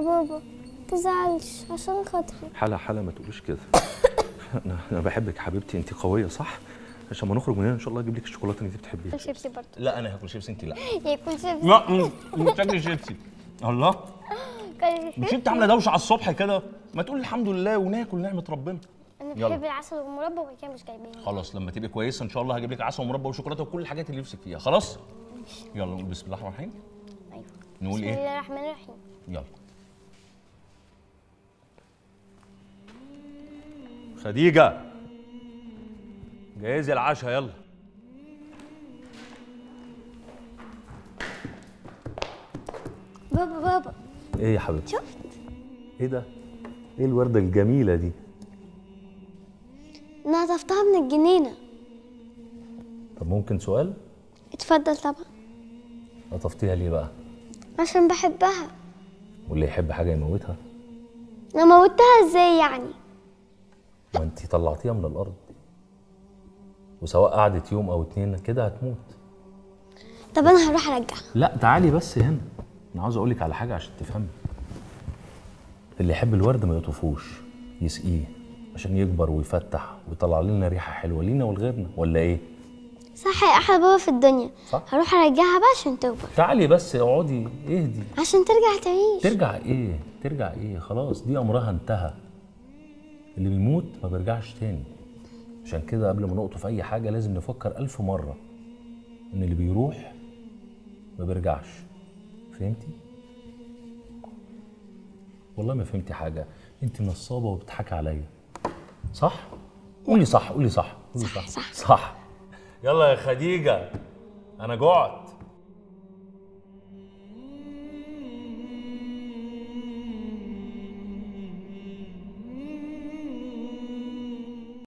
بابا تزعلش عشان خاطري حلا حلا ما تقوليش كده انا انا بحبك يا حبيبتي انت قويه صح عشان ما نخرج من هنا ان شاء الله اجيب لك الشوكولاته اللي انت بتحبيها شيبسي برضه لا انا هاكل شيبسي انت لا ياكل شيبسي لا مش شكل شيبسي الله كل مش انت عامله دوشه على الصبح كده ما تقول الحمد لله وناكل نعمه ربنا انا يلا. بحب العسل والمربى وهي كده مش جايبين خلاص لما تبقي كويسه ان شاء الله هجيب لك عسل ومربى وشوكولاته وكل الحاجات اللي نفسك فيها خلاص يلا نقول بسم الله الرحمن الرحيم ايوه نقول بسم ايه الله الرحمن الرحيم يلا خديجه جهزي العشاء يلا بابا بابا ايه يا حبيبتي شفت ايه ده ايه الورده الجميله دي نظفتها من الجنينه طب ممكن سؤال اتفضل طبعا قطفتيها ليه بقى عشان بحبها واللي يحب حاجه يموتها انا موتها ازاي يعني ما انت طلعتيها من الارض وسواء قعدت يوم او اتنين كده هتموت طب انا هروح ارجعها لا تعالي بس هنا انا عاوز اقول لك على حاجه عشان تفهمي اللي يحب الورد ما يطفوش يسقيه عشان يكبر ويفتح ويطلع لنا ريحه حلوه لينا ولغيرنا ولا ايه صح يا احلى بابا في الدنيا صح. هروح ارجعها بقى عشان تكبر تعالي بس اقعدي اهدي عشان ترجع تعيش ترجع ايه ترجع ايه خلاص دي امرها انتهى اللي بيموت ما بيرجعش تاني عشان كده قبل ما نقطف اي حاجه لازم نفكر الف مره ان اللي بيروح ما بيرجعش فهمتي والله ما فهمتي حاجه انت نصابه وبتضحكي عليا صح قولي صح قولي صح قولي صح صح. صح يلا يا خديجه انا جعت